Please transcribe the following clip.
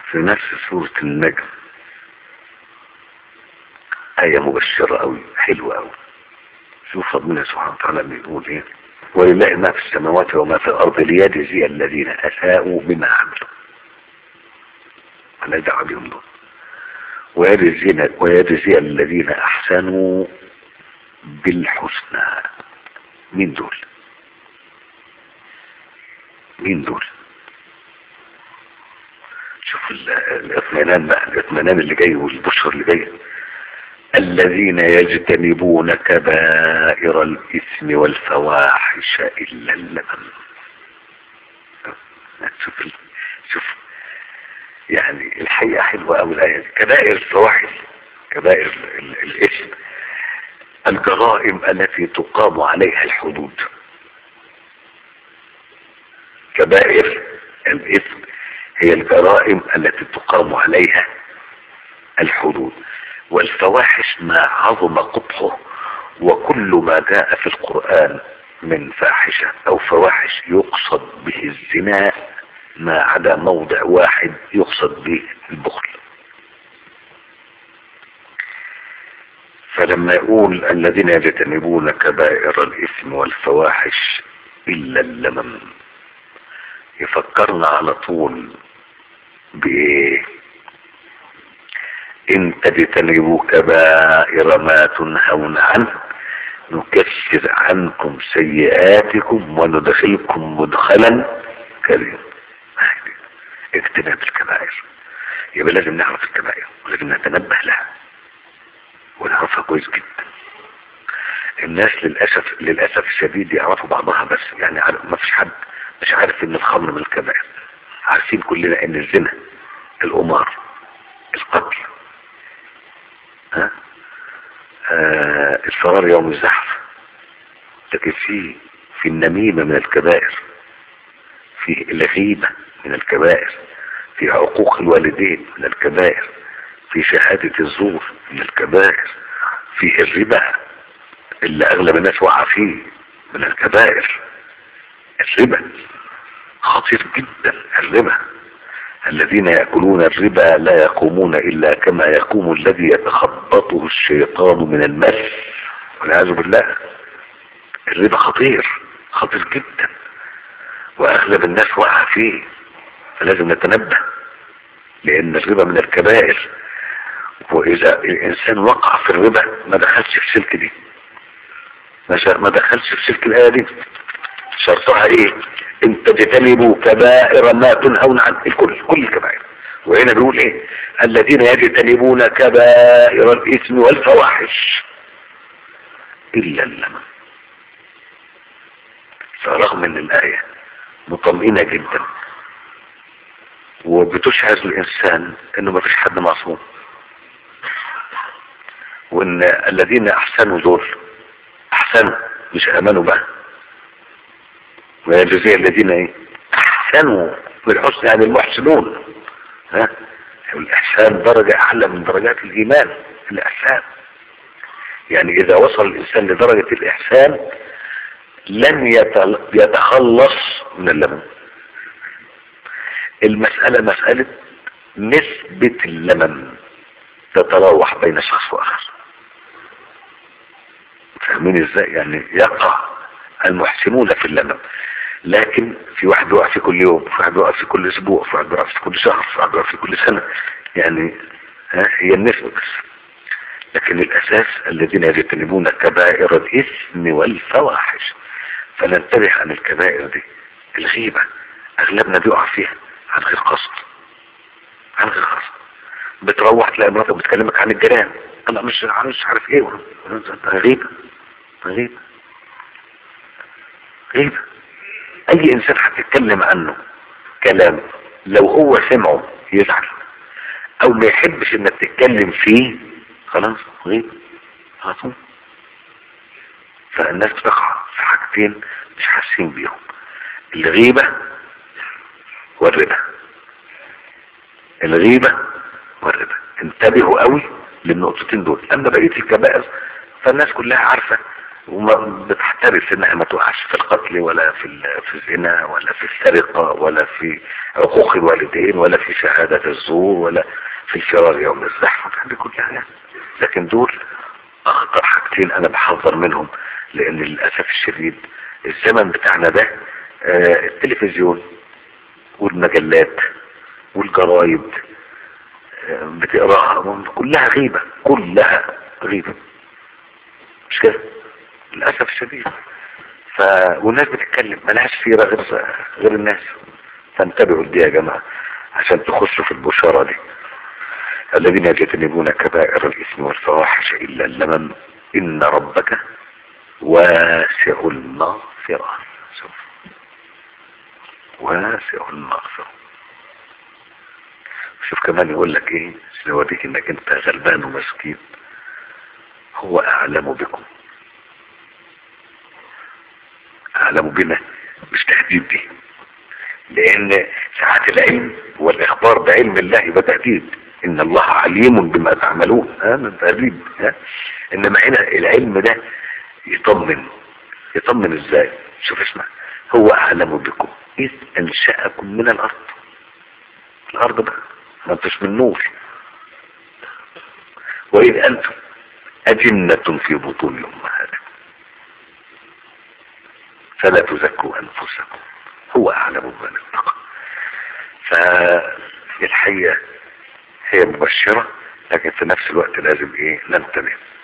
في نفس سورة النجم آية مبشرة أوي حلوة أوي شوف ربنا سبحانه وتعالى بيقول إيه ولله ما في السماوات وما في الأرض ليجزي الذين أساءوا بما عملوا أنا دعوة بهم دول ويجزي, ويجزي الذين أحسنوا بالحسنى مين دول مين دول شوف ال- الاطمئنان بقى الاطمئنان اللي جاي والبشر اللي جاي الذين يجتنبون كبائر الإثم والفواحش إلا اللمم شوف ال- شوف يعني الحقيقة حلوة أوي الآية دي كبائر الفواحش كبائر ال- ال- الإثم الجرائم التي تقام عليها الحدود كبائر الإثم هي الجرائم التي تقام عليها الحدود والفواحش ما عظم قبحه وكل ما جاء في القرآن من فاحشة أو فواحش يقصد به الزنا ما عدا موضع واحد يقصد به البخل فلما يقول الذين يجتنبون كبائر الإثم والفواحش إلا اللمم يفكرنا على طول بإيه إن تجتنبوا كبائر ما تنهون عنه نكفر عنكم سيئاتكم وندخلكم مدخلا كريما اجتناب الكبائر يبقى لازم نعرف الكبائر ولازم نتنبه لها ونعرفها كويس جدا الناس للأسف للأسف الشديد يعرفوا بعضها بس يعني عارف- ما فيش حد مش عارف ان الخمر من الكبائر عارفين كلنا ان الزنا القمار القتل ها آه الفرار يوم الزحف لكن في في النميمة من الكبائر في الغيبة من الكبائر في عقوق الوالدين من الكبائر في شهادة الزور من الكبائر في الربا اللي اغلب الناس وقع فيه من الكبائر الربا خطير جدا الربا الذين يأكلون الربا لا يقومون إلا كما يقوم الذي يتخبطه الشيطان من المس والعياذ بالله الربا خطير خطير جدا وأغلب الناس وقع فيه فلازم نتنبه لأن الربا من الكبائر وإذا الإنسان وقع في الربا ما دخلش في سلك دي ما شا- ما دخلش في سلك الآية دي شرطها ايه ان تجتنبوا كبائر ما تنهون عنه الكل كل الكبائر وهنا بيقول ايه الذين يجتنبون كبائر الاثم والفواحش الا اللمم فرغم ان الايه مطمئنه جدا وبتشعر الانسان انه ما فيش حد معصوم وان الذين احسنوا دول احسنوا مش امنوا بقى ويجزي الذين ايه احسنوا بالحسن يعني المحسنون ها الاحسان درجة اعلى من درجات الايمان الاحسان يعني اذا وصل الانسان لدرجة الاحسان لن يتل- يتخلص من اللمم المسألة مسألة نسبة اللمم تتراوح بين شخص واخر فاهمين ازاي يعني يقع المحسنون في اللمم لكن في واحد يقع في كل يوم في واحد يقع في كل اسبوع في واحد يقع في كل شهر في واحد يقع في كل سنة يعني ها هي النسبة بس لكن الاساس الذين يجتنبون كبائر الاثم والفواحش فننتبه عن الكبائر دي الغيبة اغلبنا بيقع فيها عن غير قصد عن غير قصد بتروح تلاقي مراتك بتكلمك عن الجيران انا مش مش عارف ايه غيبة غيبة غيبة اي انسان هتتكلم عنه كلام لو هو سمعه يزعل او ما يحبش انك تتكلم فيه خلاص غيبة على طول فالناس بتقع في حاجتين مش حاسين بيهم الغيبة والربا الغيبة والربا انتبهوا قوي للنقطتين دول اما بقية الكبائر فالناس كلها عارفة وما بتحترس انها ما تقعش في القتل ولا في ال- في الزنا ولا في السرقة ولا في عقوق الوالدين ولا في شهادة الزور ولا في الفرار يوم الزحف هذه كلها يعني. لكن دول اخطر حاجتين انا بحذر منهم لان للاسف الشديد الزمن بتاعنا ده آه، التلفزيون والمجلات والجرايد آه، بتقراها كلها غيبة كلها غيبة مش كده للأسف الشديد ف... والناس بتتكلم ملهاش سيرة غير غير الناس فانتبهوا لدي يا جماعة عشان تخشوا في البشارة دي الذين يجتنبون كبائر الإثم والفواحش إلا اللمم إن ربك واسع المغفرة شوف واسع المغفرة شوف كمان يقول لك ايه عشان يوريك انك انت غلبان ومسكين هو اعلم بكم اعلم بنا مش تهديد دي لان ساعات العلم والاخبار بعلم الله يبقى تهديد ان الله عليم بما تعملون ها من تهديد ها انما هنا العلم ده يطمن يطمن ازاي شوف اسمع هو اعلم بكم اذ انشأكم من الارض الارض بقى ما انتش من نور واذ انتم اجنة في بطون امهاتكم فلا تزكوا انفسكم هو اعلم بمن اتقى فالحقيقة هي مبشرة لكن في نفس الوقت لازم ايه ننتبه